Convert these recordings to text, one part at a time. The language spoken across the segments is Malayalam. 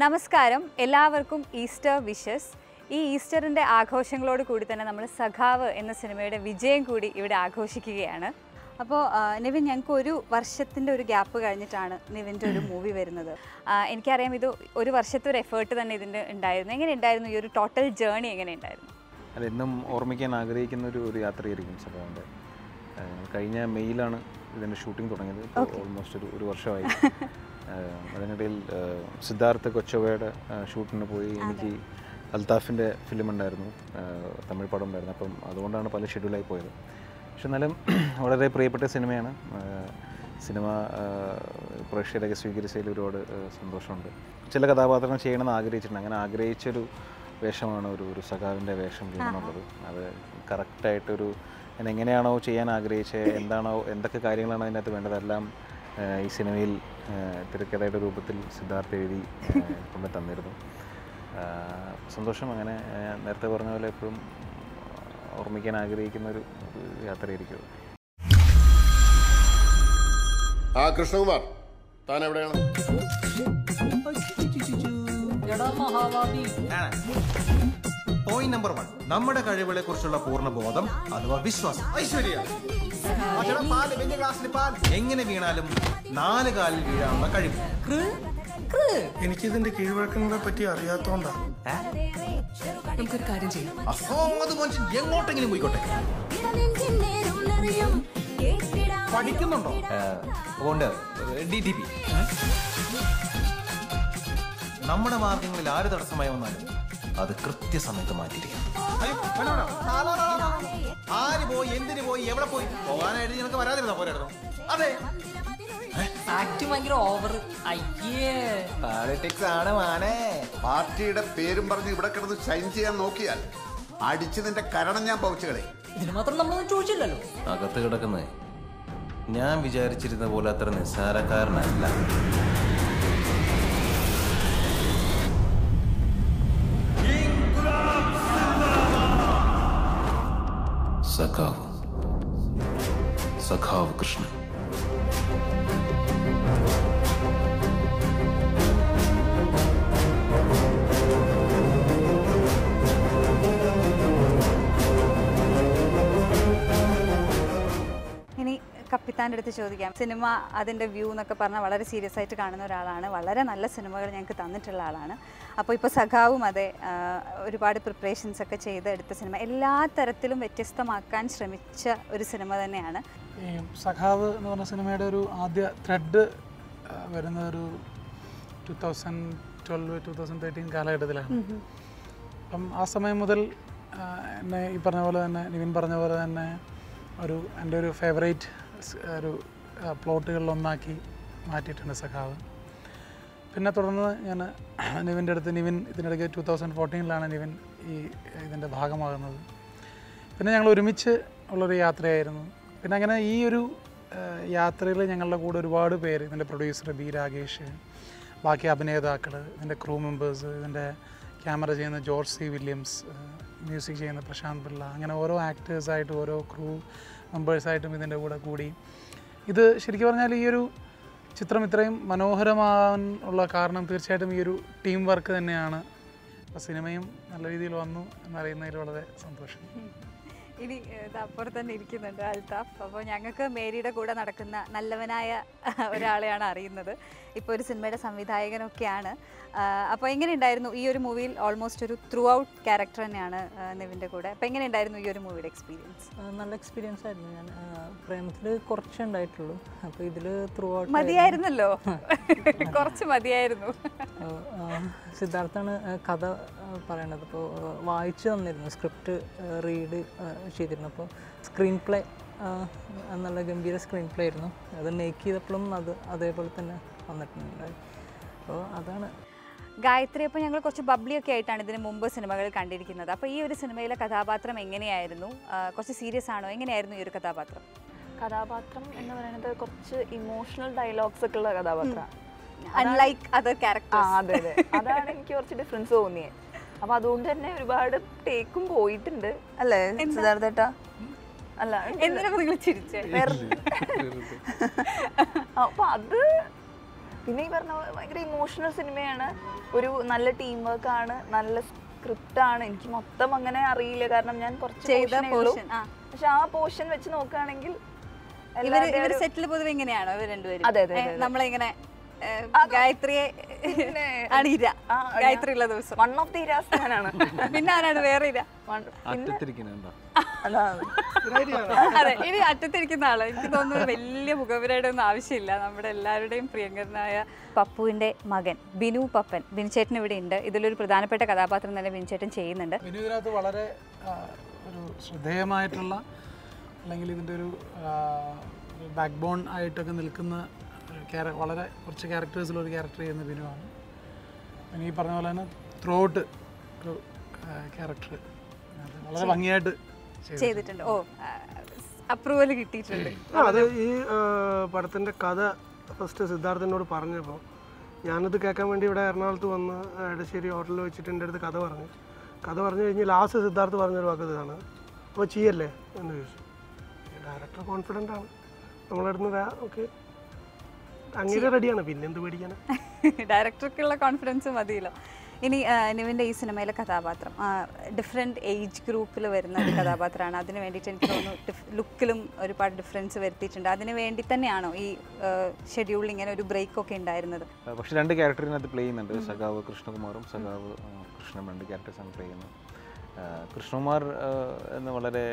നമസ്കാരം എല്ലാവർക്കും ഈസ്റ്റർ വിഷസ് ഈ ഈസ്റ്ററിൻ്റെ ആഘോഷങ്ങളോട് കൂടി തന്നെ നമ്മൾ സഖാവ് എന്ന സിനിമയുടെ വിജയം കൂടി ഇവിടെ ആഘോഷിക്കുകയാണ് അപ്പോൾ നിവിൻ ഞങ്ങൾക്ക് ഒരു വർഷത്തിൻ്റെ ഒരു ഗ്യാപ്പ് കഴിഞ്ഞിട്ടാണ് നിവിൻ്റെ ഒരു മൂവി വരുന്നത് ആ, എനിക്കറിയാം ഇത് ഒരു വർഷത്തെ ഒരു എഫേർട്ട് തന്നെ ഇതിൻ്റെ ഉണ്ടായിരുന്നു എങ്ങനെ ഉണ്ടായിരുന്നു ഈ ഒരു ടോട്ടൽ ജേണി എങ്ങനെ ഉണ്ടായിരുന്നു അത് എന്നും ഓർമ്മിക്കാൻ ആഗ്രഹിക്കുന്ന ഒരു ഒരു യാത്രയായിരിക്കും സഭാവിൻ്റെ കഴിഞ്ഞ മെയ്യിലാണ് ഇതിൻ്റെ ഷൂട്ടിംഗ് തുടങ്ങിയത് ഓൾമോസ്റ്റ് ഒരു ഒരു വർഷമായി ഏഹ് അതിനിടയിൽ ഏഹ് സിദ്ധാർത്ഥ കൊച്ചവയുടെ ഷൂട്ടിന് പോയി എനിക്ക് അൽത്താഫിൻ്റെ ഫിലിം ഉണ്ടായിരുന്നു ഏഹ് തമിഴ് പടം ഉണ്ടായിരുന്നു അപ്പം അതുകൊണ്ടാണ് പല ഷെഡ്യൂളായി പോയത് പക്ഷെ എന്നാലും വളരെ പ്രിയപ്പെട്ട സിനിമയാണ് ഏഹ് സിനിമ ഏഹ് പ്രേക്ഷകരൊക്കെ സ്വീകരിച്ചതിൽ ഒരുപാട് ഏഹ് സന്തോഷമുണ്ട് ചില കഥാപാത്രങ്ങൾ ചെയ്യണമെന്ന് ആഗ്രഹിച്ചിട്ടുണ്ട് അങ്ങനെ ആഗ്രഹിച്ചൊരു വേഷമാണ് ഒരു ഒരു സഖാവിൻ്റെ വേഷം ചെയ്യണമെന്നുള്ളത് അത് കറക്റ്റായിട്ടൊരു ഞാൻ എങ്ങനെയാണോ ചെയ്യാൻ ആഗ്രഹിച്ചത് എന്താണോ എന്തൊക്കെ കാര്യങ്ങളാണ് അതിനകത്ത് വേണ്ടതെല്ലാം ഏഹ് ഈ സിനിമയിൽ ഏഹ് തിരക്കഥയുടെ രൂപത്തിൽ സിദ്ധാർത്ഥ എഴുതി ഏഹ് കൊണ്ട് തന്നിരുന്നു ആഹ് സന്തോഷം അങ്ങനെ ഏഹ് നേരത്തെ പറഞ്ഞ പോലെ എപ്പോഴും ഓർമ്മിക്കാൻ ആഗ്രഹിക്കുന്ന ഒരു ഒരു യാത്രയായിരിക്കും അത്. ആ കൃഷ്ണകുമാർ താൻ എവിടെയാണ് പോയിന്റ് നമ്പർ വൺ നമ്മുടെ കഴിവുകളെ കുറിച്ചുള്ള പൂർണ്ണ ബോധം അഥവാ വിശ്വാസം ഐശ്വര്യ എങ്ങനെ വീണാലും നാല് കാലിൽ വീഴാനുള്ള കഴിവ് എനിക്കിതിന്റെ കീഴ്വഴക്കങ്ങളെ പറ്റി അറിയാത്തോണ്ടാ നമുക്കൊരു കാര്യം ചെയ്യാം അസോമത് മനുഷ്യൻ എങ്ങോട്ടെങ്കിലും പോയിക്കോട്ടെ പഠിക്കുന്നുണ്ടോ അതുകൊണ്ട് ഡി ടി പി നമ്മുടെ മാർഗങ്ങളിൽ ആര് തടസ്സമായി വന്നാലും അത് കൃത്യസമയത്ത് മാറ്റിയിരിക്കണം അയ്യോ, വേണ്ട, വേണ്ട. ആര് പോയി എന്തിന് പോയി എവിടെ പോയി പോകാനായിട്ട് നിനക്ക് വരാതിരുന്നോ പോരായിരുന്നു അതെ ആക്ട് ഭയങ്കര ഓവർ അയ്യേ പോളിറ്റിക്സ് ആണ് മാനേ പാർട്ടിയുടെ പേരും പറഞ്ഞ് ഇവിടെ കിടന്ന് ഷൈൻ ചെയ്യാൻ നോക്കിയാൽ അടിച്ച് നിന്റെ കരണം ഞാൻ പൗച്ചുകളെ ഇതിന് മാത്രം നമ്മളൊന്നും ചോദിച്ചില്ലല്ലോ അകത്ത് കിടക്കുന്നേ ഞാൻ വിചാരിച്ചിരുന്ന പോലെ അത്ര നിസ്സാരക്കാരനല്ല സഖാവ് സഖാവ് കൃഷ്ണൻ ഇനി കപ്പിത്താൻ്റെ അടുത്ത് ചോദിക്കാം സിനിമ അതിൻ്റെ വ്യൂ എന്നൊക്കെ പറഞ്ഞാൽ വളരെ സീരിയസ് ആയിട്ട് കാണുന്ന ഒരാളാണ് വളരെ നല്ല സിനിമകൾ ഞങ്ങൾക്ക് തന്നിട്ടുള്ള ആളാണ് അപ്പോൾ ഇപ്പോൾ സഖാവും അതെ ആ, ഒരുപാട് പ്രിപ്പറേഷൻസ് ഒക്കെ ചെയ്ത് എടുത്ത സിനിമ എല്ലാ തരത്തിലും വ്യത്യസ്തമാക്കാൻ ശ്രമിച്ച ഒരു സിനിമ തന്നെയാണ് ഈ സഖാവ് എന്ന് പറഞ്ഞ സിനിമയുടെ ഒരു ആദ്യ ത്രെഡ് വരുന്ന ഒരു two thousand twelve two thousand thirteen കാലഘട്ടത്തിലാണ് അപ്പം ആ സമയം മുതൽ ആ, എന്നെ ഈ പറഞ്ഞ പോലെ തന്നെ നിവിൻ പറഞ്ഞ പോലെ തന്നെ ഒരു എൻ്റെ ഒരു ഫേവറേറ്റ് ഒരു പ്ലോട്ടുകളിലൊന്നാക്കി മാറ്റിയിട്ടുണ്ട് സഖാവ് പിന്നെ തുടർന്ന് ഞാൻ നിവിൻ്റെ അടുത്ത് നിവിൻ ഇതിനിടയ്ക്ക് ടു തൗസൻഡ് ഫോർട്ടീനിലാണ് നിവിൻ ഈ ഇതിൻ്റെ ഭാഗമാകുന്നത് പിന്നെ ഞങ്ങൾ ഒരുമിച്ച് ഉള്ളൊരു യാത്രയായിരുന്നു പിന്നെ അങ്ങനെ ഈ ഒരു യാത്രയിൽ ഞങ്ങളുടെ കൂടെ ഒരുപാട് പേര് ഇതിൻ്റെ പ്രൊഡ്യൂസർ ബി രാകേഷ് ബാക്കി അഭിനേതാക്കൾ ഇതിൻ്റെ ക്രൂ മെമ്പേഴ്സ് ഇതിൻ്റെ ക്യാമറ ചെയ്യുന്ന ജോർജ് സി വില്യംസ് മ്യൂസിക് ചെയ്യുന്ന പ്രശാന്ത് പിള്ള അങ്ങനെ ഓരോ ആക്ടേഴ്സായിട്ടും ഓരോ ക്രൂ മെമ്പേഴ്സായിട്ടും ഇതിൻ്റെ കൂടെ കൂടി ഇത് ശരിക്കും പറഞ്ഞാൽ ഈ ഒരു ചിത്രം ഇത്രയും മനോഹരമാകാൻ ഉള്ള കാരണം തീർച്ചയായിട്ടും ഈ ഒരു ടീം വർക്ക് തന്നെയാണ് അപ്പോൾ സിനിമയും നല്ല രീതിയിൽ വന്നു എന്നറിയുന്നതിൽ വളരെ സന്തോഷം ഇനി ഇത് അപ്പുറത്ത് തന്നെ ഇരിക്കുന്നുണ്ട് അൽത്താഫ് അപ്പോൾ ഞങ്ങൾക്ക് മേരിയുടെ കൂടെ നടക്കുന്ന നല്ലവനായ ഒരാളെയാണ് അറിയുന്നത് ഇപ്പോൾ ഒരു സിനിമയുടെ സംവിധായകനൊക്കെയാണ് അപ്പോൾ എങ്ങനെയുണ്ടായിരുന്നു ഈ ഒരു മൂവിയിൽ ഓൾമോസ്റ്റ് ഒരു ത്രൂ ഔട്ട് ക്യാരക്ടർ തന്നെയാണ് ആ, നിവിൻ്റെ കൂടെ അപ്പോൾ എങ്ങനെയുണ്ടായിരുന്നു ഈ ഒരു മൂവിയുടെ എക്സ്പീരിയൻസ് ആ, നല്ല എക്സ്പീരിയൻസ് ആയിരുന്നു ഞാൻ പ്രേമത്തിൽ കുറച്ചേ ഉണ്ടായിട്ടുള്ളൂ അപ്പോൾ ഇതിൽ ത്രൂ ഔട്ട് മതിയായിരുന്നല്ലോ കുറച്ച് മതിയായിരുന്നു സിദ്ധാർത്ഥാണ് ആ, കഥ ആ, പറയണത് അപ്പോൾ വായിച്ചു തന്നിരുന്നു സ്ക്രിപ്റ്റ് റീഡ് ചെയ്തിരുന്നു അപ്പോൾ സ്ക്രീൻ പ്ലേ നല്ല ഗംഭീര സ്ക്രീൻ പ്ലേ ആയിരുന്നു അത് മേക്ക് ചെയ്തപ്പോഴും അത് അതേപോലെ തന്നെ വന്നിട്ടുണ്ടായി അപ്പോൾ അതാണ് ഗായത്രി അപ്പോൾ ഞങ്ങൾ കുറച്ച് ബബ്ലിയൊക്കെ ആയിട്ടാണ് ഇതിന് മുമ്പ് സിനിമകൾ കണ്ടിരിക്കുന്നത് അപ്പോൾ ഈ ഒരു സിനിമയിലെ കഥാപാത്രം എങ്ങനെയായിരുന്നു ആ, കുറച്ച് സീരിയസ് ആണോ എങ്ങനെയായിരുന്നു ഈ ഒരു കഥാപാത്രം കഥാപാത്രം എന്ന് പറയുന്നത് കുറച്ച് ഇമോഷണൽ ഡയലോഗ്സ് ഒക്കെ ഉള്ള കഥാപാത്രമാണ് അൺലൈക്ക് അതർ ആ ക്യാരക്ടർ അതെ അതെ അതാണ് എനിക്ക് കുറച്ച് ഡിഫറൻസ് തോന്നിയത് അപ്പൊ അതുകൊണ്ട് തന്നെ ഒരുപാട് ടേക്കും പോയിട്ടുണ്ട് അല്ലേ സിദ്ധാർത്ഥേട്ടാ അല്ല എന്തിനാ നിങ്ങൾ ചിരിച്ചേ വെറുതെ അപ്പൊ അത് പിന്നെ ഈ പറഞ്ഞ പോലെ ഭയങ്കര ഇമോഷണൽ സിനിമയാണ് ഒരു നല്ല ടീം വർക്ക് ആണ് നല്ല സ്ക്രിപ്റ്റ് ആണ് എനിക്ക് മൊത്തം അങ്ങനെ അറിയില്ല കാരണം ഞാൻ കുറച്ച് ചെയ്ത portion ഏ ഉള്ളൂ. പോർഷൻ ആ പക്ഷെ ആ പോർഷൻ വെച്ച് നോക്കുകയാണെങ്കിൽ ഇവര് എല്ലാവരുടെയും ഇവര് ഒരു- സെറ്റിൽ പൊതുവെ ഇങ്ങനെയാണോ ഇവർ രണ്ടുപേരും അതെ, അതെ, ഏ, അതെ, അതെ. നമ്മളിങ്ങനെ ഏ, അത് ഗായത്രിയെ പിന്നെ ആണ് ഇര ആ, ഗായത്രി ഉള്ള ദിവസം വൺ ഓഫ് ദി ഇരാസ്ഥാനാണ് പിന്നെ ആരാണ് വേറെ ഇര അറ്റത്തിരിക്കുന്നുണ്ടോ അതെ ഇനി അറ്റത്തിരിക്കുന്ന ആള് എനിക്ക് തോന്നുന്നു വലിയ മുഖവരയുടെ ഒന്നും ആവശ്യമില്ല നമ്മുടെ എല്ലാവരുടെയും പ്രിയങ്കരനായ പപ്പുവിന്റെ മകൻ ബിനു പപ്പൻ ബിനുചേട്ടൻ ഇവിടെ ഉണ്ട് ഇതിലൊരു പ്രധാനപ്പെട്ട കഥാപാത്രം തന്നെ ബിനുചേട്ടൻ ചെയ്യുന്നുണ്ട് പിന്നെ ഇതിനകത്ത് വളരെ ആ, ഒരു ശ്രദ്ധേയമായിട്ടുള്ള അല്ലെങ്കിൽ ഇതിൻ്റെ ഒരു ബാക്ക് ബോൺ ആയിട്ടൊക്കെ നിൽക്കുന്ന ഒരു ക്യാര- വളരെ കുറച്ച് ക്യാരക്ടേഴ്സിലൊരു ക്യാരക്ടർ ചെയ്യുന്ന ബിനുവാണ് പിന്നെ ഈ പറഞ്ഞ പോലെ തന്നെ ത്രോട്ട് ഒരു ക്യാരക്ടർ വളരെ ഭംഗിയായിട്ട് ചെയ്തു ചെയ്തിട്ടുണ്ട് ഓ അപ്രൂവൽ കിട്ടിയിട്ടുണ്ട് ആ, അത് ഈ ആ, പടത്തിൻ്റെ കഥ ഫസ്റ്റ് സിദ്ധാർത്ഥനോട് പറഞ്ഞപ്പോൾ ഞാനത് കേൾക്കാൻ വേണ്ടി ഇവിടെ എറണാകുളത്ത് വന്ന് എടശ്ശേരി ഹോട്ടലിൽ വെച്ചിട്ട് എൻ്റെ അടുത്ത് കഥ പറഞ്ഞു കഥ പറഞ്ഞു കഴിഞ്ഞ് ലാസ്റ്റ് സിദ്ധാർത്ഥ് പറഞ്ഞൊരു വാക്ക് ഇതാണ് അപ്പോൾ ചെയ്യല്ലേ എന്ന് ചോദിച്ചു ഡയറക്ടർ കോൺഫിഡൻ്റ് ആണ് നമ്മളടുത്ത് ഓക്കെ അങ്ങനെ റെഡിയാണ് പിന്നെ എന്ത് പേടിക്കാനാ ഡയറക്ടർക്കുള്ള കോൺഫിഡൻസ് മതിയല്ലോ ഇനി ആ, നിവിൻ്റെ ഈ സിനിമയിലെ കഥാപാത്രം ഡിഫറെൻറ്റ് ഏജ് ഗ്രൂപ്പിൽ വരുന്ന ഒരു കഥാപാത്രമാണ് അതിന് വേണ്ടിയിട്ട് എനിക്ക് തോന്നുന്നു ലുക്കിലും ഒരുപാട് ഡിഫറൻസ് വരുത്തിയിട്ടുണ്ട് അതിന് വേണ്ടി തന്നെയാണോ ഈ ഷെഡ്യൂളിൽ ഇങ്ങനെ ഒരു ബ്രേക്ക് ഒക്കെ ഉണ്ടായിരുന്നത് ആ, പക്ഷെ രണ്ട് ക്യാരക്ടറിനകത്ത് പ്ലേ ചെയ്യുന്നുണ്ട് സഖാവ് കൃഷ്ണകുമാറും സഖാവ് ആ, കൃഷ്ണൻ രണ്ട് ക്യാരക്ടേഴ്സാണ് പ്ലേ ചെയ്യുന്നത് ആ, കൃഷ്ണകുമാർ ആ, എന്ന വളരെ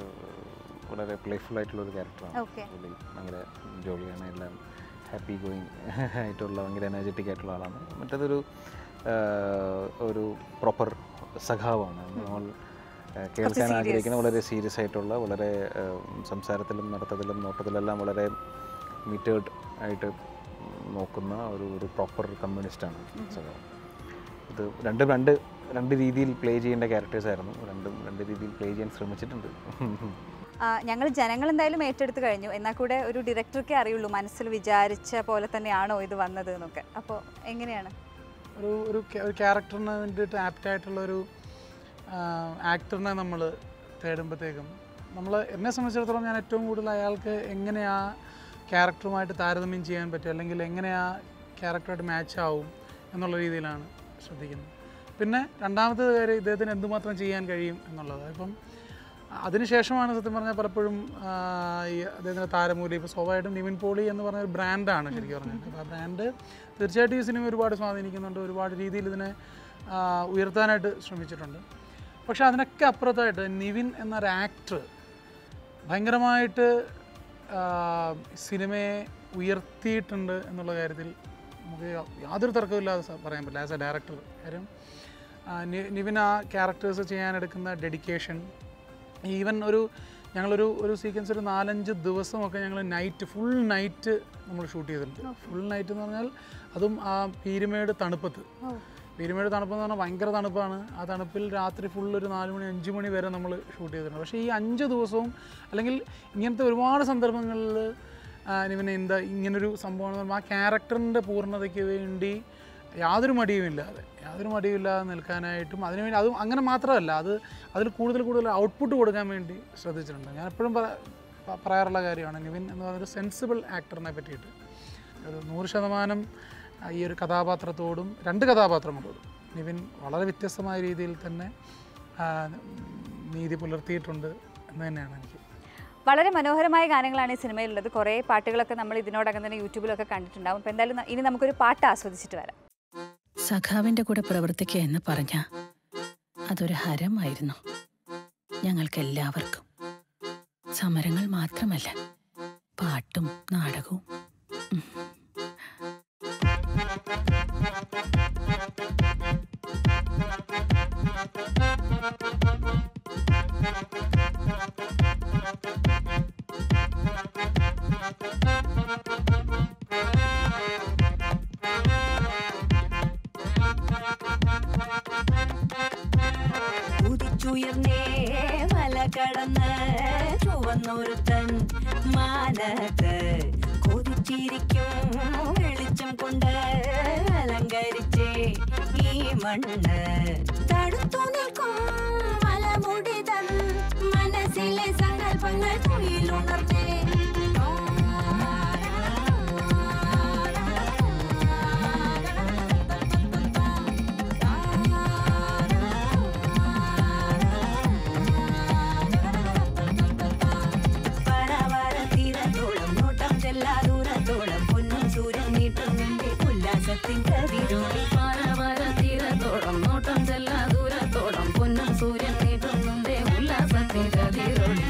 വളരെ പ്ലേഫുൾ ആയിട്ടുള്ള ഒരു ക്യാരക്ടറാണ് Okay. പുള്ളി ഭയങ്കര ജോളിയാണ് എല്ലാം ഹാപ്പി ഗോയിങ് ആയിട്ടുള്ള ഭയങ്കര എനർജറ്റിക് ആയിട്ടുള്ള ആളാണ് മറ്റേതൊരു ആ, ഒരു പ്രോപ്പർ സഖാവാണ് നമ്മൾ ആ, കേൾക്കാൻ ആഗ്രഹിക്കുന്ന വളരെ സീരിയസ് ആയിട്ടുള്ള വളരെ ആ, സംസാരത്തിലും നടത്തത്തിലും നോട്ടത്തിലെല്ലാം വളരെ മീറ്റേഡ് ആയിട്ട് നോക്കുന്ന ഒരു ഒരു പ്രോപ്പർ കമ്മ്യൂണിസ്റ്റാണ് സഖാവ് ഇത് രണ്ടും രണ്ട് രണ്ട് രീതിയിൽ പ്ലേ ചെയ്യേണ്ട ക്യാരക്ടേഴ്സ് ആയിരുന്നു രണ്ടും രണ്ട് രീതിയിൽ പ്ലേ ചെയ്യാൻ ശ്രമിച്ചിട്ടുണ്ട് ഞങ്ങൾ ജനങ്ങൾ എന്തായാലും ഏറ്റെടുത്ത് കഴിഞ്ഞു എന്നാൽ കൂടെ ഒരു ഡയറക്ടർക്കേ അറിയുള്ളൂ മനസ്സിൽ വിചാരിച്ച പോലെ തന്നെയാണോ ഇത് വന്നത് എന്നൊക്കെ അപ്പോൾ എങ്ങനെയാണ് ഒരു ഒരു ക്യാ- ഒരു ക്യാരക്ടറിന് വേണ്ടിയിട്ട് ആപ്റ്റ് ആയിട്ടുള്ള ഒരു ആക്ടറിനെ നമ്മൾ തേടുമ്പോഴത്തേക്കും നമ്മൾ എന്നെ സംബന്ധിച്ചിടത്തോളം ഞാൻ ഏറ്റവും കൂടുതൽ അയാൾക്ക് എങ്ങനെ ആ ക്യാരക്ടറുമായിട്ട് താരതമ്യം ചെയ്യാൻ പറ്റും അല്ലെങ്കിൽ എങ്ങനെ ആ ക്യാരക്ടറായിട്ട് മാച്ച് ആവും എന്നുള്ള രീതിയിലാണ് ശ്രദ്ധിക്കുന്നത് പിന്നെ രണ്ടാമത്തെ കാര്യം ഇദ്ദേഹത്തിന് എന്തുമാത്രം ചെയ്യാൻ കഴിയും എന്നുള്ളത് ഇപ്പം അതിനുശേഷമാണ് സത്യം പറഞ്ഞാൽ പലപ്പോഴും ആ, ഈ അദ്ദേഹത്തിൻ്റെ താരമൂല്യം ഇപ്പോൾ സ്വാഭാവികമായിട്ടും നിവിൻ പോളി എന്ന് പറഞ്ഞ ഒരു ബ്രാൻഡാണ് ശരിക്കും പറഞ്ഞാൽ അപ്പോൾ ആ ബ്രാൻഡ് തീർച്ചയായിട്ടും ഈ സിനിമ ഒരുപാട് സ്വാധീനിക്കുന്നുണ്ട് ഒരുപാട് രീതിയിൽ ഇതിനെ ആ, ഉയർത്താനായിട്ട് ശ്രമിച്ചിട്ടുണ്ട് പക്ഷേ അതിനൊക്കെ അപ്പുറത്തായിട്ട് നിവിൻ എന്നൊരു ആക്ടർ ഭയങ്കരമായിട്ട് ആ, സിനിമയെ ഉയർത്തിയിട്ടുണ്ട് എന്നുള്ള കാര്യത്തിൽ നമുക്ക് യാ- യാതൊരു തർക്കമില്ലാതെ സ- പറയാൻ പറ്റില്ല ആസ് എ ഡയറക്ടർ കാര്യം ആ, നി- നിവിൻ ആ ക്യാരക്ടേഴ്സ് ചെയ്യാനെടുക്കുന്ന ഡെഡിക്കേഷൻ ഈവൻ ഒരു ഞങ്ങളൊരു ഒരു സീക്വൻസ് ഒരു നാലഞ്ച് ദിവസമൊക്കെ ഞങ്ങൾ നൈറ്റ് ഫുൾ നൈറ്റ് നമ്മൾ ഷൂട്ട് ചെയ്തിട്ടുണ്ട് ഫുൾ നൈറ്റ് എന്ന് പറഞ്ഞാൽ അതും ആ പീരുമേട് തണുപ്പത്ത് പീരുമേട് തണുപ്പെന്ന് പറഞ്ഞാൽ ഭയങ്കര തണുപ്പാണ് ആ തണുപ്പിൽ രാത്രി ഫുൾ ഒരു നാല് മണി അഞ്ച് മണി വരെ നമ്മൾ ഷൂട്ട് ചെയ്തിട്ടുണ്ട് പക്ഷേ ഈ അഞ്ച് ദിവസവും അല്ലെങ്കിൽ ഇങ്ങനത്തെ ഒരുപാട് സന്ദർഭങ്ങളിൽ ഇവനെ എന്താ ഇങ്ങനൊരു സംഭവമാണ് പറയുമ്പോൾ ആ ക്യാരക്ടറിൻ്റെ പൂർണ്ണതയ്ക്ക് വേണ്ടി യാതൊരു മടിയുമില്ലാതെ യാതൊരു മടിയുമില്ലാതെ നിൽക്കാനായിട്ടും അതിനുവേണ്ടി അതും അങ്ങനെ മാത്രമല്ല അത് അതിൽ കൂടുതൽ കൂടുതൽ ഔട്ട്പുട്ട് കൊടുക്കാൻ വേണ്ടി ശ്രദ്ധിച്ചിട്ടുണ്ട് ഞാൻ എപ്പോഴും പറ- പ- പറയാറുള്ള കാര്യമാണ് നിവിൻ എന്ന് പറയുന്നൊരു സെൻസിബിൾ ആക്ടറിനെ പറ്റിയിട്ട് ഒരു നൂറ് ശതമാനം ആ, ഈ ഒരു കഥാപാത്രത്തോടും രണ്ട് കഥാപാത്രങ്ങളോടും നിവിൻ വളരെ വ്യത്യസ്തമായ രീതിയിൽ തന്നെ ആ, നീതി പുലർത്തിയിട്ടുണ്ട് എന്ന് തന്നെയാണ് എനിക്ക് വളരെ മനോഹരമായ ഗാനങ്ങളാണ് ഈ സിനിമയിലുള്ളത് കുറേ പാട്ടുകളൊക്കെ നമ്മൾ ഇതിനോടകം തന്നെ യൂട്യൂബിലൊക്കെ കണ്ടിട്ടുണ്ടാവും അപ്പോൾ എന്തായാലും ന- ഇനി നമുക്കൊരു പാട്ട് ആസ്വദിച്ചിട്ട് വരാം സഖാവിന്റെ കൂടെ പ്രവർത്തിക്കുക എന്ന് പറഞ്ഞ അതൊരു ഹരമായിരുന്നു ഞങ്ങൾക്കെല്ലാവർക്കും സമരങ്ങൾ മാത്രമല്ല പാട്ടും നാടകവും ഉം. ഉദിച്ചുയർന്നേ മല കടന്ന് ചുവന്നൊരുത്തൻ മാനത്ത് കൊതിച്ചിരിക്കും വെളിച്ചം കൊണ്ട് അലങ്കരിച്ചേ ഈ മണ്ണ് തടുത്തു നിൽക്കും മലമുടിതൻ മനസ്സിലെ സങ്കല്പങ്ങൾ തുയിലുണർന്നേ ഉല്ലാസത്തിൻ കതിരൊളി തീരത്തോളം നോട്ടം ചെല്ലാ ദൂരത്തോളം പൊന്നും സൂര്യൻ നീട്ടുന്നുണ്ടേ ഉല്ലാസത്തിൻ കതിരൊളി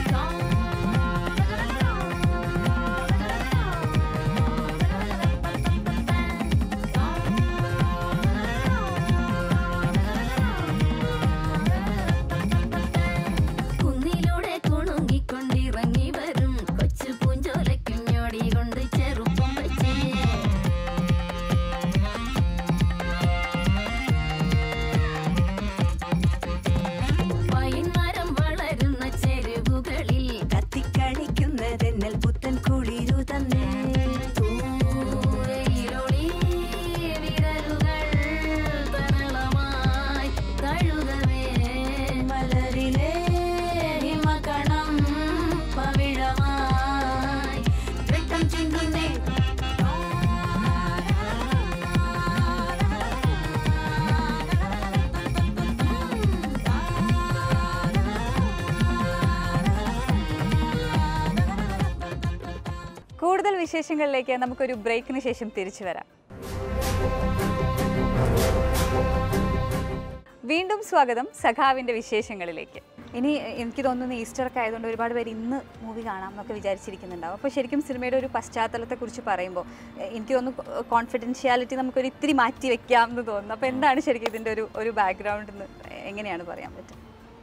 കുന്നിലൂടെ കുണുങ്ങിക്കൊണ്ടിറങ്ങി വരും കൊച്ചു പൂഞ്ചോലക്കുഞ്ഞോടി കൊണ്ട് ചെറുപ്പം വെച്ചേ പൈൻമരം വളരുന്ന ചെരുവുകളിൽ കത്തിക്കളിക്കുന്നതെന്നൽ പുത്തൻ കുളിരു തന്നെ തൂവയിലൊളി വിരലുകൾ തരളമായി തഴുകവേ മലരിലെ ഹിമകണം പവിഴമായി വെട്ടം ചിന്തുന്നേ കൂടുതൽ വിശേഷങ്ങളിലേക്ക് നമുക്കൊരു ബ്രേക്കിന് ശേഷം തിരിച്ചു വരാം വീണ്ടും സ്വാഗതം സഖാവിൻ്റെ വിശേഷങ്ങളിലേക്ക് ഇനി എനിക്ക് തോന്നുന്നു ഈസ്റ്റർ ഒക്കെ ആയതുകൊണ്ട് ഒരുപാട് പേര് ഇന്ന് മൂവി കാണാം എന്നൊക്കെ വിചാരിച്ചിരിക്കുന്നുണ്ടാവും അപ്പോൾ ശരിക്കും സിനിമയുടെ ഒരു പശ്ചാത്തലത്തെക്കുറിച്ച് പറയുമ്പോൾ എ- എനിക്ക് തോന്നുന്നു കോൺഫിഡൻഷ്യാലിറ്റി നമുക്കൊരു ഇത്തിരി മാറ്റി വെക്കാം എന്ന് തോന്നുന്നു അപ്പോൾ എന്താണ് ശരിക്കും ഇതിൻ്റെ ഒരു ഒരു ബാക്ക്ഗ്രൗണ്ട് എന്ന് എങ്ങനെയാണ് പറയാൻ പറ്റുക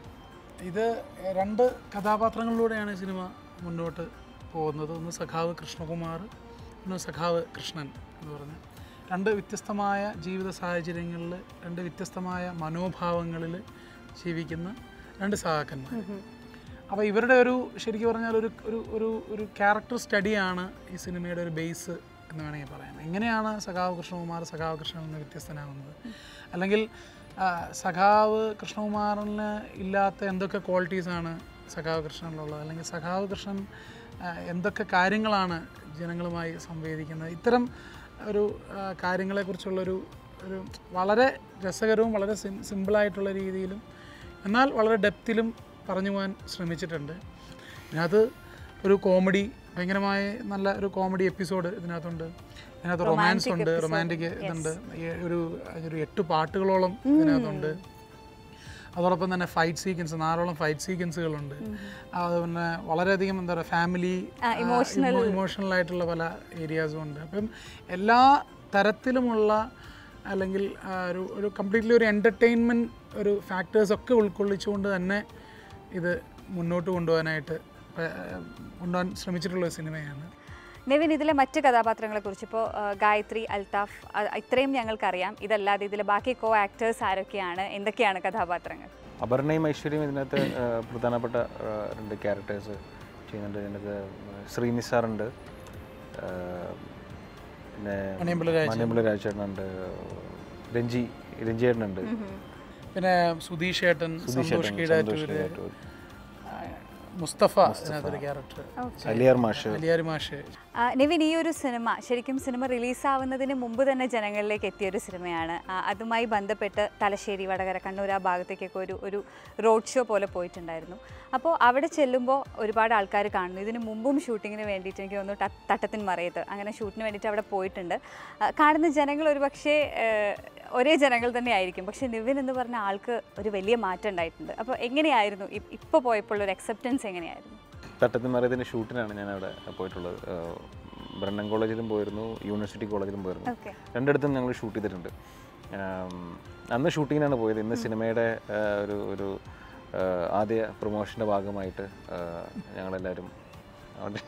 ഇത് രണ്ട് കഥാപാത്രങ്ങളിലൂടെയാണ് ഈ സിനിമ മുന്നോട്ട് പോകുന്നത് ഒന്ന് സഖാവ് കൃഷ്ണകുമാർ ഒന്ന് സഖാവ് കൃഷ്ണൻ എന്ന് പറഞ്ഞ് രണ്ട് വ്യത്യസ്തമായ ജീവിത സാഹചര്യങ്ങളിൽ രണ്ട് വ്യത്യസ്തമായ മനോഭാവങ്ങളിൽ ജീവിക്കുന്ന രണ്ട് സഹാക്കന്മാർ അപ്പോൾ ഇവരുടെ ഒരു ശരിക്കും പറഞ്ഞാൽ ഒരു ഒരു ഒരു ഒരു ക്യാരക്ടർ സ്റ്റഡിയാണ് ഈ സിനിമയുടെ ഒരു ബേസ് എന്ന് വേണമെങ്കിൽ പറയാം എങ്ങനെയാണ് സഖാവ് കൃഷ്ണകുമാർ സഖാവ് കൃഷ്ണൻ നിന്ന് വ്യത്യസ്തനാകുന്നത് അല്ലെങ്കിൽ ആ, സഖാവ് കൃഷ്ണകുമാറിന് ഇല്ലാത്ത എന്തൊക്കെ ക്വാളിറ്റീസാണ് സഖാവ് കൃഷ്ണനിലുള്ളത് അല്ലെങ്കിൽ സഖാവ് കൃഷ്ണൻ ആ, എന്തൊക്കെ കാര്യങ്ങളാണ് ജനങ്ങളുമായി സംവേദിക്കുന്നത് ഇത്തരം ഒരു ആ, കാര്യങ്ങളെക്കുറിച്ചുള്ളൊരു ഒരു വളരെ രസകരവും വളരെ സിം സിമ്പിളായിട്ടുള്ള രീതിയിലും എന്നാൽ വളരെ ഡെപ്തിലും പറഞ്ഞു പോകാൻ ശ്രമിച്ചിട്ടുണ്ട് ഇതിനകത്ത് ഒരു കോമഡി ഭയങ്കരമായ നല്ല ഒരു കോമഡി എപ്പിസോഡ് ഇതിനകത്തുണ്ട് ഇതിനകത്ത് റൊമാൻസ് Romantic ഉണ്ട് episode, റൊമാൻറ്റിക് yes. ഇതുണ്ട് ഈ ഒരു ഒരു എട്ട് പാട്ടുകളോളം ഇതിനകത്തുണ്ട് അതോടൊപ്പം തന്നെ ഫൈറ്റ് സീക്വൻസ് നാലോളം ഫൈറ്റ് സീക്വൻസുകളുണ്ട് അത് പിന്നെ വളരെയധികം എന്താ പറയുക ഫാമിലി ആ, emotional. ഇമോഷണൽ ആയിട്ടുള്ള പല ഏരിയാസും ഉണ്ട് അപ്പം എല്ലാ തരത്തിലുമുള്ള അല്ലെങ്കിൽ ആ, ഒരു ഒരു കംപ്ലീറ്റ്ലി ഒരു എൻ്റർടൈൻമെൻറ്റ് ഒരു ഫാക്ടേഴ്സ് ഒക്കെ ഉൾക്കൊള്ളിച്ചുകൊണ്ട് തന്നെ ഇത് മുന്നോട്ട് കൊണ്ടുപോകാനായിട്ട് പ- കൊണ്ടുപോകാൻ ശ്രമിച്ചിട്ടുള്ള ഒരു സിനിമയാണ് നെവിൻ ഇതിലെ മറ്റ് കഥാപാത്രങ്ങളെക്കുറിച്ച് ഇപ്പോൾ ഗായത്രി അൽതാഫ് അ- ഇത്രയും ഞങ്ങൾക്കറിയാം ഇതല്ലാതെ ഇതിലെ ബാക്കി കോ ആക്ടേഴ്സ് ആരൊക്കെയാണ് എന്തൊക്കെയാണ് കഥാപാത്രങ്ങൾ അപർണയും ഐശ്വര്യയും ഇതിനകത്ത് ആ, പ്രധാനപ്പെട്ട ആ, രണ്ട് ക്യാരക്ടേഴ്സ് ചെയ്യുന്നുണ്ട് ഇതിനകത്ത് ശ്രീനിസാറുണ്ട് ആ, പിന്നെ മണിയമ്പിള്ള രാജ. മണിയമ്പിള്ള രാജേട്ടനുണ്ട് രഞ്ജി രഞ്ജിയേട്ടനുണ്ട് പിന്നെ സുധീഷ് ഏട്ടൻ സുധീഷ് സന്തോഷ് ഏട്ടൻ, കീഴാറ്റൂര് സന്തോഷ് കീഴാറ്റൂർ. ആ, മുസ്തഫ ഇതിനകത്തൊരു ക്യാരക്ടർ അലിയാർ മാഷ് അലിയാർ മാഷ് ആ, നിവിൻ ഈ ഒരു സിനിമ ശരിക്കും സിനിമ റിലീസാവുന്നതിന് മുമ്പ് തന്നെ ജനങ്ങളിലേക്ക് എത്തിയ ഒരു സിനിമയാണ് ആ, അതുമായി ബന്ധപ്പെട്ട് തലശ്ശേരി വടകര കണ്ണൂർ ആ ഭാഗത്തേക്കൊക്കെ ഒരു ഒരു റോഡ് ഷോ പോലെ പോയിട്ടുണ്ടായിരുന്നു അപ്പോൾ അവിടെ ചെല്ലുമ്പോൾ ഒരുപാട് ആൾക്കാർ കാണുന്നു ഇതിന് മുമ്പും ഷൂട്ടിങ്ങിന് വേണ്ടിയിട്ട് എനിക്ക് തോന്നുന്നു ട- തട്ടത്തിൻ മറയത്ത് അങ്ങനെ ഷൂട്ടിന് വേണ്ടിയിട്ട് അവിടെ പോയിട്ടുണ്ട് ആ, കാണുന്ന ജനങ്ങൾ ഒരു പക്ഷേ ഒരേ ജനങ്ങൾ തന്നെ ആയിരിക്കും പക്ഷേ നിവിൻ എന്ന് പറഞ്ഞ ആൾക്ക് ഒരു വലിയ മാറ്റം ഉണ്ടായിട്ടുണ്ട് അപ്പോൾ എങ്ങനെയായിരുന്നു ഇപ്പോൾ പോയപ്പോൾ ഒരു അക്സെപ്റ്റൻസ് എങ്ങനെയായിരുന്നു തട്ടത്തിൻ മറയത്തിൻ്റെ ഷൂട്ടിനാണ് ഞാൻ അവിടെ പോയിട്ടുള്ളത് ആ, ബ്രണ്ണൻ കോളേജിലും പോയിരുന്നു യൂണിവേഴ്സിറ്റി കോളേജിലും പോയിരുന്നു ഓക്കെ രണ്ടിടത്തും ഞങ്ങൾ ഷൂട്ട് ചെയ്തിട്ടുണ്ട് ആം, അന്ന് ഷൂട്ടിങ്ങിനാണ് പോയത് ഇന്ന് സിനിമയുടെ ആ, ഒരു ഒരു ആ, ആദ്യ പ്രൊമോഷൻ്റെ ഭാഗമായിട്ട് ആ, ഞങ്ങളെല്ലാവരും അവിടെ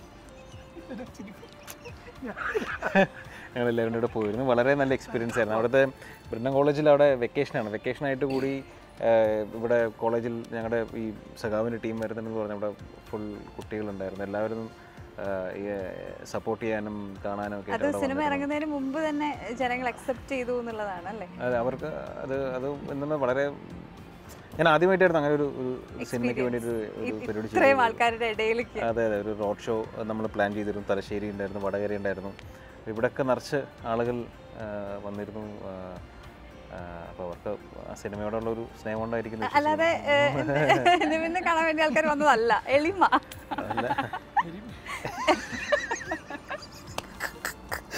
ഞങ്ങളെല്ലാവരും കൂടെ പോയിരുന്നു വളരെ നല്ല എക്സ്പീരിയൻസ് ആയിരുന്നു അവിടുത്തെ ബ്രിണ്ടൻ കോളേജിൽ അവിടെ വെക്കേഷനാണ് വെക്കേഷനായിട്ട് കൂടി ആ, ഇവിടെ കോളേജിൽ ഞങ്ങളുടെ ഈ സഖാവിൻ്റെ ടീം വരുന്നുണ്ടെന്ന് പറഞ്ഞാൽ അവിടെ ഫുൾ കുട്ടികളുണ്ടായിരുന്നു എല്ലാവരും സപ്പോർട്ട് ചെയ്യാനും കാണാനും ഒക്കെ അത് ആയിട്ട് അവിടെ സിനിമ വന്നിരുന്നു. ഇറങ്ങുന്നതിന് മുമ്പ് തന്നെ ജനങ്ങൾ അക്സെപ്റ്റ് ചെയ്തു എന്നുള്ളതാണ് അല്ലേ അതെ അവർക്ക് അത് അത് എന്താണ് വളരെ ഞാൻ ആദ്യമായിട്ടായിരുന്നു അങ്ങനെ ഒരു ഒരു സിനിമയ്ക്ക് വേണ്ടിയിട്ട് ഒരു ഇ- പരിപാടി ഇത്രയും ചെയ്തത്. ആൾക്കാരുടെ ഇടയിലേക്ക് അതെ അതെ ഒരു റോഡ് ഷോ നമ്മൾ പ്ലാൻ ചെയ്തിരുന്നു തലശ്ശേരി ഉണ്ടായിരുന്നു വടകര ഉണ്ടായിരുന്നു ഇവിടെയൊക്കെ നിറച്ച് ആളുകൾ ആ, വന്നിരുന്നു അപ്പോൾ അവർക്ക് ആ സിനിമയോടുള്ള ഒരു സ്നേഹം കൊണ്ടായിരിക്കും എന്ന് അല്ലാതെ വിശ്വസിക്കുന്നു. നിവിനെ കാണാൻ വേണ്ടി ആൾക്കാർ വന്നതല്ല എളിമ അല്ല.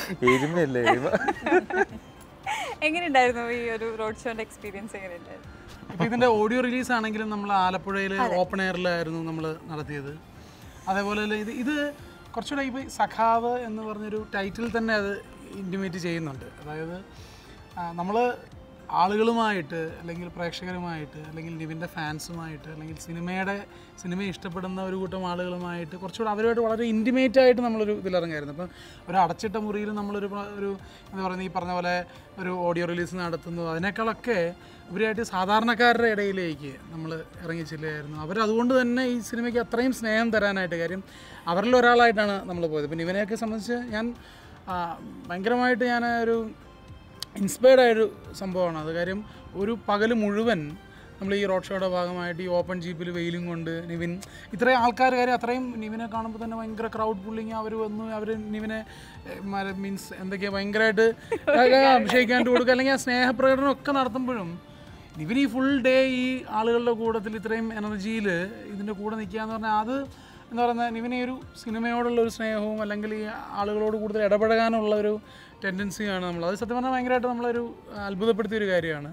എരുമയല്ലേ എരുമ എങ്ങനെയുണ്ടായിരുന്നു ഈ ഒരു റോഡ് ഷോന്റെ എക്സ്പീരിയൻസ് എങ്ങനെയുണ്ടായിരുന്നു ഇപ്പം ഇതിൻ്റെ ഓഡിയോ റിലീസ് ആണെങ്കിലും നമ്മൾ ആലപ്പുഴയിൽ ഓപ്പൺ എയറിലായിരുന്നു നമ്മൾ നടത്തിയത് അതേപോലെ തന്നെ ഇത് ഇത് കുറച്ചുകൂടെ ഇപ്പോൾ സഖാവ് എന്ന് പറഞ്ഞൊരു ടൈറ്റിൽ തന്നെ അത് ഇൻറ്റിമേറ്റ് ചെയ്യുന്നുണ്ട് അതായത് നമ്മൾ ആളുകളുമായിട്ട് അല്ലെങ്കിൽ പ്രേക്ഷകരുമായിട്ട് അല്ലെങ്കിൽ നിവിൻ്റെ ഫാൻസുമായിട്ട് അല്ലെങ്കിൽ സിനിമയുടെ സിനിമ ഇഷ്ടപ്പെടുന്ന ഒരു കൂട്ടം ആളുകളുമായിട്ട് കുറച്ചുകൂടെ അവരുമായിട്ട് വളരെ ഇൻറ്റിമേറ്റ് ആയിട്ട് നമ്മളൊരു ഇതിലിറങ്ങായിരുന്നു അപ്പം ഒരു അടച്ചിട്ട മുറിയിൽ നമ്മളൊരു പ്ര- ഒരു എന്താ പറയുക ഈ പറഞ്ഞ പോലെ ഒരു ഓഡിയോ റിലീസ് നടത്തുന്നു അതിനേക്കാളൊക്കെ ഉപരിയായിട്ട് സാധാരണക്കാരുടെ ഇടയിലേക്ക് നമ്മൾ ഇറങ്ങി ചെല്ലുകയായിരുന്നു അവരതുകൊണ്ട് തന്നെ ഈ സിനിമയ്ക്ക് അത്രയും സ്നേഹം തരാനായിട്ട് കാര്യം അവരിൽ ഒരാളായിട്ടാണ് നമ്മൾ പോയത് പിന്നെ ഇവനെയൊക്കെ സംബന്ധിച്ച് ഞാൻ ആ, ഭയങ്കരമായിട്ട് ഞാൻ ഒരു ഇൻസ്പയർഡ് ആയൊരു സംഭവമാണ് അത് കാര്യം ഒരു പകൽ മുഴുവൻ നമ്മൾ ഈ റോഡ് ഷോയുടെ ഭാഗമായിട്ട് ഈ ഓപ്പൺ ജീപ്പിൽ വെയിലും കൊണ്ട് നിവിൻ ഇത്രയും ആൾക്കാർ കാര്യം അത്രയും നിവിനെ കാണുമ്പോൾ തന്നെ ഭയങ്കര ക്രൗഡ് പുള്ളിങ് അവർ വന്നു അവർ നിവിനെ മീൻസ് എന്തൊക്കെയാ ഭയങ്കരമായിട്ട് അഭിഷേകിക്കാണ്ട് കൊടുക്കുക അല്ലെങ്കിൽ ആ സ്നേഹപ്രകടനം ഒക്കെ നടത്തുമ്പോഴും നിവിൻ ഈ ഫുൾ ഡേ ഈ ആളുകളുടെ കൂട്ടത്തിൽ ഇത്രയും എനർജിയിൽ ഇതിൻ്റെ കൂടെ നിൽക്കുക എന്ന് പറഞ്ഞാൽ അത് എന്ന് പറയുന്നത് നിവിനെ ഒരു സിനിമയോടുള്ള ഒരു സ്നേഹവും അല്ലെങ്കിൽ ഈ ആളുകളോട് കൂടുതൽ ഇടപഴകാനുള്ള ഒരു ടെൻഡൻസിയാണ് നമ്മൾ അത് സത്യം പറഞ്ഞാൽ ഭയങ്കരമായിട്ട് നമ്മളൊരു അത്ഭുതപ്പെടുത്തിയ ഒരു കാര്യമാണ്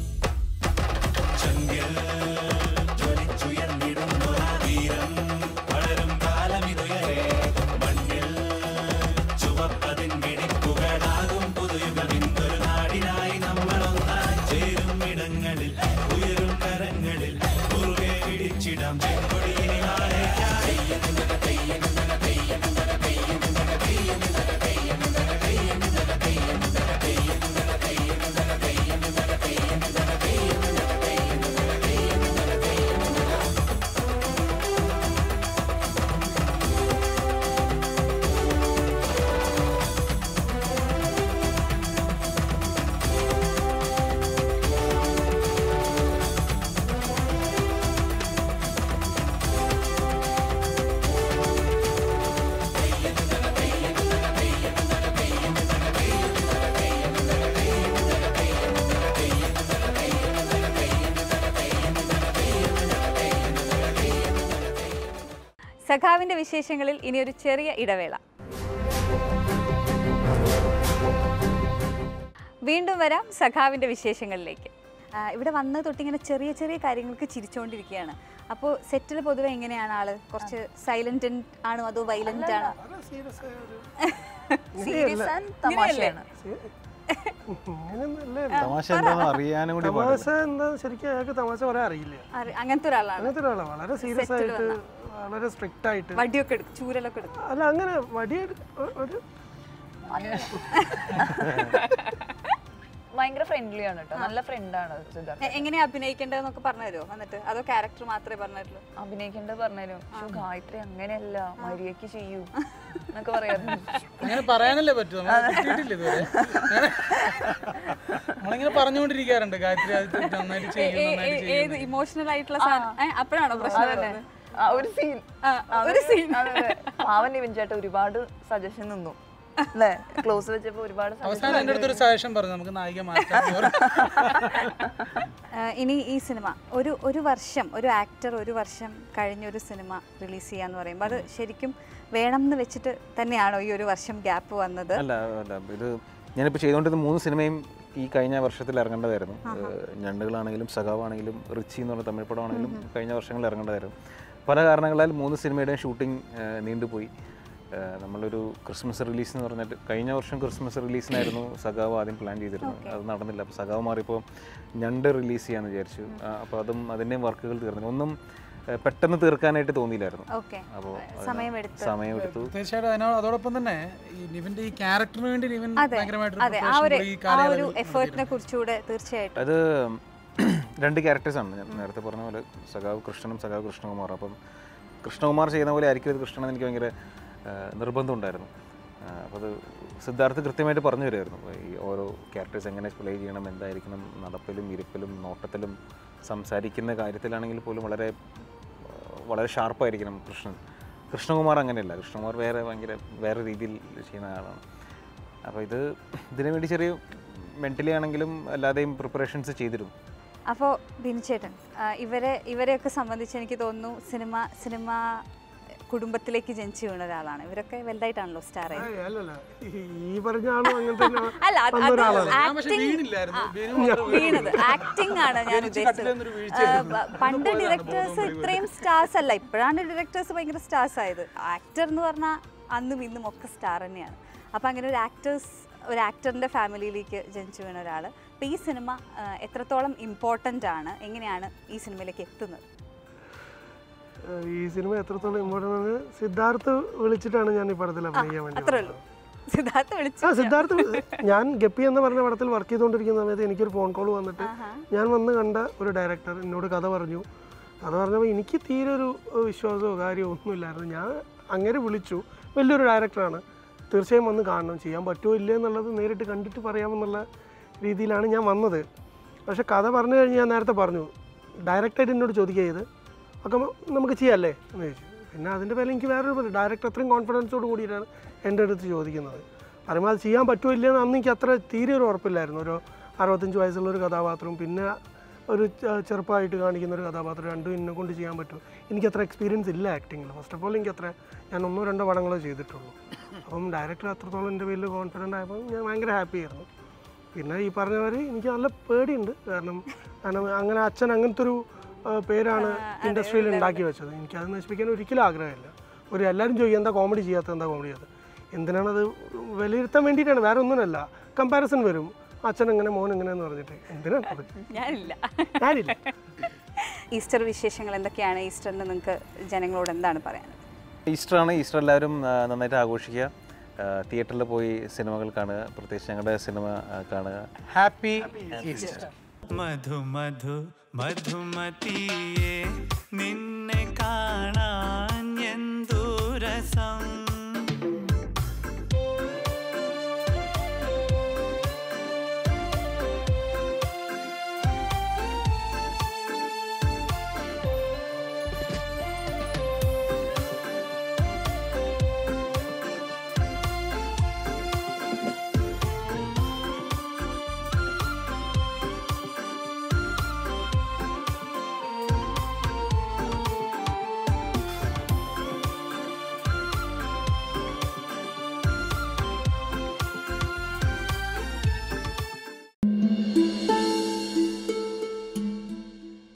സഖാവിന്റെ വിശേഷങ്ങളിൽ ഇനി ഒരു ചെറിയ ഇടവേള വീണ്ടും വരാം സഖാവിന്റെ വിശേഷങ്ങളിലേക്ക് ആ, ഇവിടെ വന്ന് തൊട്ടിങ്ങനെ ചെറിയ ചെറിയ കാര്യങ്ങൾക്ക് ചിരിച്ചുകൊണ്ടിരിക്കുകയാണ് അപ്പോൾ സെറ്റിൽ പൊതുവെ എങ്ങനെയാണ് ആള് കുറച്ച് സൈലന്റ് ആണോ അതോ വൈലന്റ് ആണോ സീരിയസ് ആൻഡ് തമാശയാണ് അങ്ങനെയൊന്നുമല്ല തമാശ എന്താണെന്ന് അറിയാനും കൂടി പാടില്ല. തമാശ എന്താ ശരിക്കും അയാൾക്ക് തമാശ പറയാൻ അറിയില്ല അറി- അങ്ങനത്തെ ഒരാളാണ് അങ്ങനത്തെ ഒരാളാണ് വളരെ സീരിയസ് Set ല് ആയിട്ട് വന്നാ. വളരെ സ്ട്രിക്റ്റ് ആയിട്ട് വടിയൊക്കെ എടുക്കും ചൂരലൊക്കെ എടുക്കും അല്ല അങ്ങനെ വടിയെടു ഒരു ഭയങ്കര ഫ്രണ്ട്ലി ആണ് കേട്ടോ നല്ല ഫ്രണ്ടാണ് സിദ്ധാർത്ഥ് എ- എങ്ങനെയാ അഭിനയിക്കേണ്ടതെന്നൊക്കെ പറഞ്ഞു തരുമോ വന്നിട്ട് അതോ ക്യാരക്ടർ മാത്രമേ പറഞ്ഞു തരുള്ളൂ അഭിനയിക്കേണ്ടത് പറഞ്ഞാലും "ശ്ശോ, ഗായത്രി അങ്ങനെയല്ല മര്യാദക്ക് ചെയ്യൂ എന്നൊക്കെ പറയാറുണ്ട് അങ്ങനെ പറയാനല്ലേ പറ്റൂ നമ്മൾ കിട്ടിയിട്ടില്ല ഇതുവരെ നമ്മളിങ്ങനെ പറഞ്ഞുകൊണ്ടിരിക്കാറുണ്ട് ഗായത്രി അത് നന്നായിട്ട് ചെയ്യും നന്നായിട്ട് ചെയ്യും ഏത് ഇമോഷണൽ ആയിട്ടുള്ള സാധനം ഏ, അപ്പോഴാണോ പ്രശ്നം അതന്നെ. വരുന്നത്? ആ, ഒരു സീൻ ആ, ഒരു scene. പാവൻ നിവിൻ ചേട്ടൻ ഒരുപാട് സജഷൻ നിന്നു അല്ലേ ക്ലോസ് വെച്ചപ്പോ ഒരുപാട് അവസാനം എൻ്റെ അടുത്തൊരു സജഷൻ പറഞ്ഞു നമുക്ക് നായിക മാറ്റാം എന്ന് പറഞ്ഞു. ആ, ഇനി ഈ സിനിമ ഒരു ഒരു വർഷം ഒരു ആക്ടർ ഒരു വർഷം കഴിഞ്ഞ ഒരു സിനിമ റിലീസ് ചെയ്യാന്ന് പറയുമ്പോൾ അത് ശരിക്കും വേണം എന്ന് വെച്ചിട്ട് തന്നെയാണോ ഈ ഒരു വർഷം ഗ്യാപ്പ് വന്നത് അല്ല അല്ല ഇത് ഞാനിപ്പോൾ ചെയ്തുകൊണ്ടിരുന്ന മൂന്ന് സിനിമയും ഈ കഴിഞ്ഞ വർഷത്തിൽ ഇറങ്ങേണ്ടതായിരുന്നു ഏഹ് ഞണ്ടുകളാണെങ്കിലും സഖാവാണെങ്കിലും റിച്ചി എന്ന് പറഞ്ഞ തമിഴ് പടമാണെങ്കിലും കഴിഞ്ഞ വർഷങ്ങളിൽ ഇറങ്ങേണ്ടതായിരുന്നു പല കാരണങ്ങളാൽ മൂന്ന് സിനിമയുടെയും ഷൂട്ടിംഗ് നീണ്ടുപോയി ഏഹ് നമ്മളൊരു ക്രിസ്മസ് റിലീസ് എന്ന് പറഞ്ഞിട്ട് കഴിഞ്ഞ വർഷം ക്രിസ്മസ് റിലീസിനായിരുന്നു സഖാവ് ആദ്യം പ്ലാൻ ചെയ്തിരുന്നത് അത് നടന്നില്ല അപ്പോൾ സഖാവ് മാറിയപ്പോൾ ഞണ്ട് റിലീസ് ചെയ്യാമെന്ന് വിചാരിച്ചു അപ്പോൾ അതും അതിൻ്റെയും വർക്കുകൾ തീർന്നില്ല ഒന്നും ഏഹ് പെട്ടെന്ന് തീർക്കാനായിട്ട് തോന്നിയില്ലായിരുന്നു ഓക്കെ അപ്പോൾ സമയമെടുത്ത് സമയമെടുത്തു തീർച്ചയായിട്ടും അതിനോട് അതോടൊപ്പം തന്നെ ഈ നിവിന്റെ ഈ ക്യാരക്ടറിന് വേണ്ടി നിവിൻ അതെ ഭയങ്കരമായിട്ട് അതെ ആ ഒരു ആ ഒരു എഫേർട്ടിനെ കുറിച്ചുകൂടെ തീർച്ചയായിട്ടും അത് രണ്ട് ക്യാരക്ടേഴ്സാണ് ഞാൻ നേരത്തെ പറഞ്ഞ പോലെ സഖാവ് കൃഷ്ണനും സഖാവ് കൃഷ്ണകുമാറും അപ്പം കൃഷ്ണകുമാർ ചെയ്യുന്ന പോലെ ആയിരിക്കും ഇത് കൃഷ്ണൻ എനിക്ക് ഭയങ്കര ആ, നിർബന്ധമുണ്ടായിരുന്നു അപ്പോൾ അത് സിദ്ധാർത്ഥ് കൃത്യമായിട്ട് പറഞ്ഞു തരുമായിരുന്നു ഈ ഓരോ ക്യാരക്ടേഴ്സ് എങ്ങനെ പ്ലേ ചെയ്യണം എന്തായിരിക്കണം നടപ്പിലും ഇരിപ്പിലും നോട്ടത്തിലും സംസാരിക്കുന്ന കാര്യത്തിലാണെങ്കിൽ പോലും വളരെ ആ, വളരെ ഷാർപ്പായിരിക്കണം കൃഷ്ണൻ കൃഷ്ണകുമാർ അങ്ങനെയല്ല കൃഷ്ണകുമാർ വേറെ ഭയങ്കര വേറെ രീതിയിൽ ചെയ്യുന്ന ആളാണ് അപ്പോൾ ഇത് ഇതിനു വേണ്ടി ചെറിയ മെൻ്റലി ആണെങ്കിലും അല്ലാതെയും പ്രിപ്പറേഷൻസ് ചെയ്തിരുന്നു അപ്പോൾ ബിനിച്ചേട്ടൻ ആ, ഇവരെ ഇവരെയൊക്കെ സംബന്ധിച്ച് എനിക്ക് തോന്നുന്നു സിനിമ സിനിമ കുടുംബത്തിലേക്ക് ജനിച്ചു വീണ ഒരാളാണ് ഇവരൊക്കെ വലുതായിട്ടാണല്ലോ സ്റ്റാർ ആയത് ഏയ് അല്ലല്ല ഈ- ഈ പറഞ്ഞ ആളും അങ്ങനെ തന്നെ അല്ല അത് വന്ന അത് ഒരാളാണ് ആക്ടിങ് വീണത് ആക്ടിങ് ആണ് ഞാൻ ഉദ്ദേശിച്ചത് ആ, പ- പണ്ട് ഡയറക്ടേഴ്സ് ഇത്രയും സ്റ്റാർസ് അല്ല ഇപ്പോഴാണ് ഡയറക്ടേഴ്സ് ഭയങ്കര സ്റ്റാർസ് ആയത് ആക്ടർ എന്ന് പറഞ്ഞാൽ അന്നും ഇന്നും ഒക്കെ സ്റ്റാർ തന്നെയാണ് അപ്പം അങ്ങനെ ഒരു ആക്ടേഴ്സ് ഒരു ആക്ടറിൻ്റെ ഫാമിലിയിലേക്ക് ജനിച്ചു വീണ ഒരാൾ അപ്പം ഈ സിനിമ ആ, എത്രത്തോളം ഇമ്പോർട്ടൻ്റ് ആണ് എങ്ങനെയാണ് ഈ സിനിമയിലേക്ക് എത്തുന്നത് ഏഹ് ഈ സിനിമ എത്രത്തോളം ഇമ്പോർട്ടൻ്റ് ആണ് സിദ്ധാർത്ഥ് വിളിച്ചിട്ടാണ് ഞാൻ ഈ പടത്തിൽ അഭിനയിക്കാൻ വേണ്ടി അത്രേ ഉള്ളൂ സിദ്ധാർത്ഥ വിളിച്ചു ആ സിദ്ധാർത്ഥ് വി- ഞാൻ ഗപ്പി എന്ന് പറഞ്ഞ പടത്തിൽ വർക്ക് ചെയ്തുകൊണ്ടിരിക്കുന്ന സമയത്ത് എനിക്കൊരു ഫോൺ കോൾ വന്നിട്ട് ഞാൻ വന്ന് കണ്ട ഒരു ഡയറക്ടർ എന്നോട് കഥ പറഞ്ഞു കഥ പറഞ്ഞപ്പോൾ എനിക്ക് തീരെ ഒരു ഏഹ്, വിശ്വാസമോ കാര്യമോ ഒന്നുമില്ലായിരുന്നു ഞാൻ അങ്ങനെ വിളിച്ചു വലിയൊരു ഡയറക്ടറാണ് തീർച്ചയായും വന്ന് കാണണം ചെയ്യാൻ പറ്റുമോ ഇല്ലേ എന്നുള്ളത് നേരിട്ട് കണ്ടിട്ട് പറയാമെന്നുള്ള രീതിയിലാണ് ഞാൻ വന്നത് പക്ഷെ കഥ പറഞ്ഞു കഴിഞ്ഞ് ഞാൻ നേരത്തെ പറഞ്ഞു ഡയറക്റ്റായിട്ട് എന്നോട് ചോദിക്കുക ചെയ്ത് ഒക്കെ നമുക്ക് ചെയ്യാമല്ലേ എന്ന് ചോദിച്ചു പിന്നെ അതിൻ്റെ പേരിൽ എനിക്ക് വേറൊരു ഡയറക്ടർ അത്രയും കോൺഫിഡൻസോട് കൂടിയിട്ടാണ് എൻ്റെ അടുത്ത് ചോദിക്കുന്നത് പറയുമ്പോൾ അത് ചെയ്യാൻ പറ്റുമോ ഇല്ലയെന്ന് അന്ന് എനിക്ക് അത്ര തീരെ ഒരു ഉറപ്പില്ലായിരുന്നു ഒരു അറുപത്തഞ്ച് വയസ്സുള്ള ഒരു കഥാപാത്രവും പിന്നെ ഒരു ചെ- ചെറുപ്പമായിട്ട് കാണിക്കുന്ന ഒരു കഥാപാത്രം രണ്ടും എന്നെ കൊണ്ട് ചെയ്യാൻ പറ്റും എനിക്ക് അത്ര എക്സ്പീരിയൻസ് ഇല്ല ആക്ടിങ്ങിൽ ഫസ്റ്റ് ഓഫ് ഓൾ എനിക്ക് അത്ര ഞാൻ ഒന്നോ രണ്ടോ പടങ്ങളോ ചെയ്തിട്ടുള്ളൂ അപ്പം ഡയറക്ടർ അത്രത്തോളം എൻ്റെ പേരിൽ കോൺഫിഡൻ്റ് ആയപ്പോൾ ഞാൻ ഭയങ്കര ഹാപ്പി ആയിരുന്നു പിന്നെ ഈ പറഞ്ഞ പോലെ എനിക്ക് നല്ല പേടിയുണ്ട് കാരണം കാരണം അങ്ങനെ അച്ഛൻ അങ്ങനത്തെ ഒരു ആ, പേരാണ് ഇൻഡസ്ട്രിയിൽ ഉണ്ടാക്കി വെച്ചത് എനിക്കത് നശിപ്പിക്കാൻ ഒരിക്കലും ആഗ്രഹമില്ല ഒരു എല്ലാവരും ചോദിക്കും എന്താ കോമഡി ചെയ്യാത്ത എന്താ കോമഡി ചെയ്യാത്തത് എന്തിനാണത് വിലയിരുത്താൻ വേണ്ടിയിട്ടാണ് വേറെ ഒന്നുമല്ല കമ്പാരിസൺ വരും അച്ഛൻ എങ്ങനെ മോൻ എങ്ങനെയെന്ന് പറഞ്ഞിട്ട് എന്തിനാണ് അത് ഞാനില്ല ഞാനില്ല ഈസ്റ്റർ വിശേഷങ്ങൾ എന്തൊക്കെയാണ് ഈസ്റ്ററിന് നിങ്ങൾക്ക് ജനങ്ങളോട് എന്താണ് പറയാനുള്ളത് ഈസ്റ്ററാണ് ഈസ്റ്റർ എല്ലാവരും ആ, നന്നായിട്ട് ആഘോഷിക്കുക തിയേറ്ററിൽ പോയി സിനിമകൾ കാണുക പ്രത്യേകിച്ച് ഞങ്ങളുടെ സിനിമ ആ, കാണുക ഹാപ്പി ഈസ്റ്റർ മധു മധു മധുമതിയെ നിന്നെ കാണാൻ